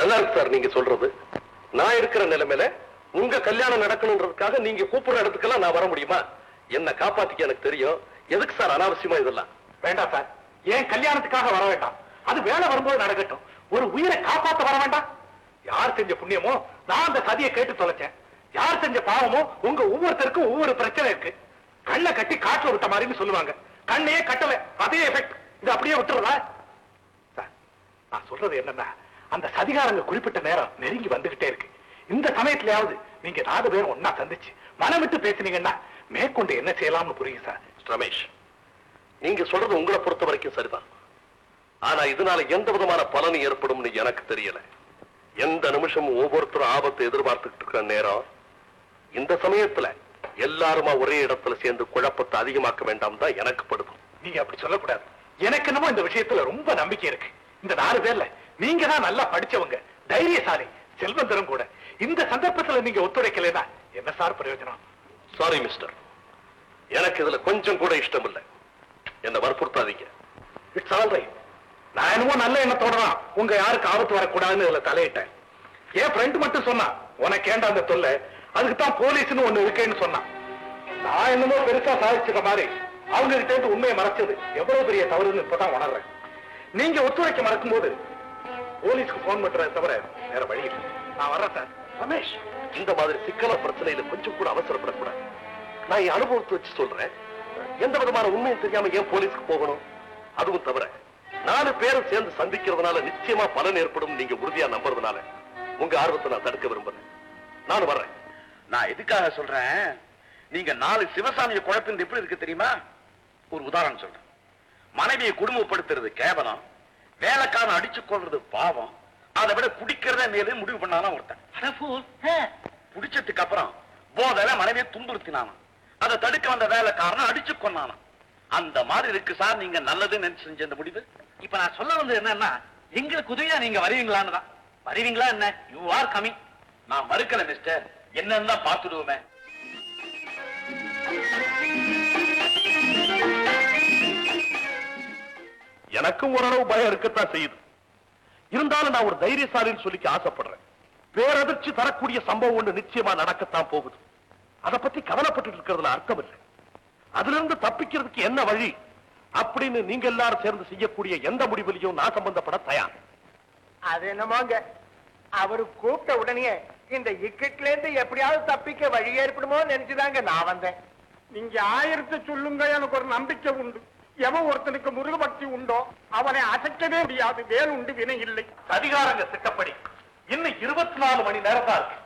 நல்லா இருக்கு சார் நீங்க சொல்றது நான் இருக்கிற நிலைமையில உங்க கல்யாணம் நடக்கணுன்றதுக்காக நீங்க கூப்பிடுற இடத்துக்கெல்லாம் நான் வர முடியுமா என்ன காப்பாத்திக்க எனக்கு தெரியும் எதுக்கு சார் அனாவசியமா இதெல்லாம் வேண்டாம் சார் ஏன் கல்யாணத்துக்காக வர வேண்டாம் அது வேலை வரும்போது நடக்கட்டும் ஒரு உயிரை காப்பாத்த வர வேண்டாம் யார் செஞ்ச புண்ணியமோ நான் அந்த சதியை கேட்டு தொலைச்சேன் யார் செஞ்ச பாவமோ உங்க ஒவ்வொருத்தருக்கும் ஒவ்வொரு பிரச்சனை இருக்கு கண்ணை கட்டி காட்டுல விட்ட மாதிரின்னு சொல்லுவாங்க கண்ணையே கட்டல அதே எஃபெக்ட் இது அப்படியே விட்டுறதா சார் நான் சொல்றது என்னன்னா அந்த சதிகாரங்க குறிப்பிட்ட நேரம் நெருங்கி வந்துகிட்டே இருக்கு இந்த சமயத்திலயாவது நீங்க நாலு பேரும் ஒன்னா சந்திச்சு மனம் விட்டு பேசுனீங்கன்னா மேற்கொண்டு என்ன செய்யலாம்னு புரியும் சார் ரமேஷ் நீங்க சொல்றது உங்களை பொறுத்த வரைக்கும் சரிதான் ஆனா இதனால எந்த விதமான பலன் ஏற்படும்னு எனக்கு தெரியல எந்த நிமிஷமும் ஒவ்வொருத்தரும் ஆபத்தை எதிர்பார்த்துக்கிட்டு இருக்கிற நேரம் இந்த சமயத்துல எல்லாருமா ஒரே இடத்துல சேர்ந்து குழப்பத்தை அதிகமாக்க வேண்டாம் தான் எனக்கு படுது நீங்க அப்படி சொல்லக்கூடாது எனக்கு என்னமோ இந்த விஷயத்துல ரொம்ப நம்பிக்கை இருக்கு இந்த நாலு பேர்ல நீங்க தான் நல்லா படிச்சவங்க தைரியசாலி செல்வந்தரும் கூட இந்த சந்தர்ப்பத்துல நீங்க ஒத்துழைக்கலைன்னா என்ன சார் பிரயோஜனம் சாரி மிஸ்டர் எனக்கு இதுல கொஞ்சம் கூட இஷ்டம் இல்லை என்ன வற்புறுத்தாதீங்க இட்ஸ் ஆல் ரைட் நான் என்னமோ நல்ல எண்ணத்தோட தான் உங்க யாருக்கு ஆபத்து வரக்கூடாதுன்னு இதுல தலையிட்டேன் என் ஃப்ரெண்ட் மட்டும் சொன்னா உனக்கு ஏண்டா அந்த தொல்லை அதுக்கு தான் போலீஸ்னு ஒண்ணு இருக்கேன்னு சொன்னான் நான் என்னமோ பெருசா சாதிச்சிட்ட மாதிரி அவங்க கிட்ட இருந்து உண்மையை மறைச்சது எவ்வளவு பெரிய தவறுன்னு இப்பதான் உணர்றேன் நீங்க ஒத்துழைக்க மறக்கும்போது போலீஸ்க்கு போன் பண்றதை தவிர வேற வழி இல்லை நான் வர்றேன் சார் ரமேஷ் இந்த மாதிரி சிக்கல பிரச்சனையில கொஞ்சம் கூட அவசரப்படக்கூடாது நான் என் அனுபவத்தை வச்சு சொல்றேன் எந்த விதமான உண்மையும் தெரியாம ஏன் போலீஸ்க்கு போகணும் அதுவும் தவிர நாலு பேரும் சேர்ந்து சந்திக்கிறதுனால நிச்சயமா பலன் ஏற்படும் நீங்க உறுதியா நம்புறதுனால உங்க ஆர்வத்தை நான் தடுக்க விரும்புறேன் நான் வர்றேன் நான் எதுக்காக சொல்றேன் நீங்க நாலு சிவசாமியை குழப்பினது எப்படி இருக்கு தெரியுமா ஒரு உதாரணம் சொல்றேன் மனைவியை குடும்பப்படுத்துறது கேவலம் வேலைக்காரன் அடிச்சு கொள்றது பாவம் அதை விட குடிக்கிறதே மேலே முடிவு பண்ணானா ஒருத்தன் குடிச்சதுக்கு அப்புறம் போதையில மனைவியை துன்புறுத்தினானாம் அதை தடுக்க வந்த வேலைக்காரன் அடிச்சு கொண்டானாம் அந்த மாதிரி இருக்கு சார் நீங்க நல்லதுன்னு நினைச்சு செஞ்ச இந்த முடிவு இப்ப நான் சொல்ல வந்தது என்னன்னா எங்களுக்கு உதவியா நீங்க வருவீங்களான்னு தான் வருவீங்களா என்ன யூ ஆர் கமிங் நான் மறுக்கல மிஸ்டர் என்னன்னு தான் பார்த்துடுவோமே எனக்கும் ஓரளவு பயம் இருக்கத்தான் செய்யுது இருந்தாலும் நான் ஒரு தைரியசாலின்னு சொல்லிக்க ஆசைப்படுறேன் பேரதிர்ச்சி தரக்கூடிய சம்பவம் ஒண்ணு நிச்சயமா நடக்கத்தான் போகுது அதை பத்தி கவலைப்பட்டு இருக்கிறதுல அர்த்தம் இல்லை அதுல இருந்து தப்பிக்கிறதுக்கு என்ன வழி அப்படின்னு நீங்க எல்லாரும் சேர்ந்து செய்யக்கூடிய எந்த முடிவிலையும் நான் சம்பந்தப்பட தயார் அது என்னமோங்க அவரு கூப்பிட்ட உடனே இந்த இக்கட்ல இருந்து எப்படியாவது தப்பிக்க வழி ஏற்படுமோ நினைச்சுதாங்க நான் வந்தேன் நீங்க ஆயிரத்தை சொல்லுங்க எனக்கு ஒரு நம்பிக்கை உண்டு எவன் ஒருத்தனுக்கு முருக பக்தி உண்டோ அவனை அசைக்கவே முடியாது வேல் உண்டு வினை இல்லை சதிகாரங்க திட்டப்படி இன்னும் இருபத்தி நாலு மணி நேரம் தான் இருக்கு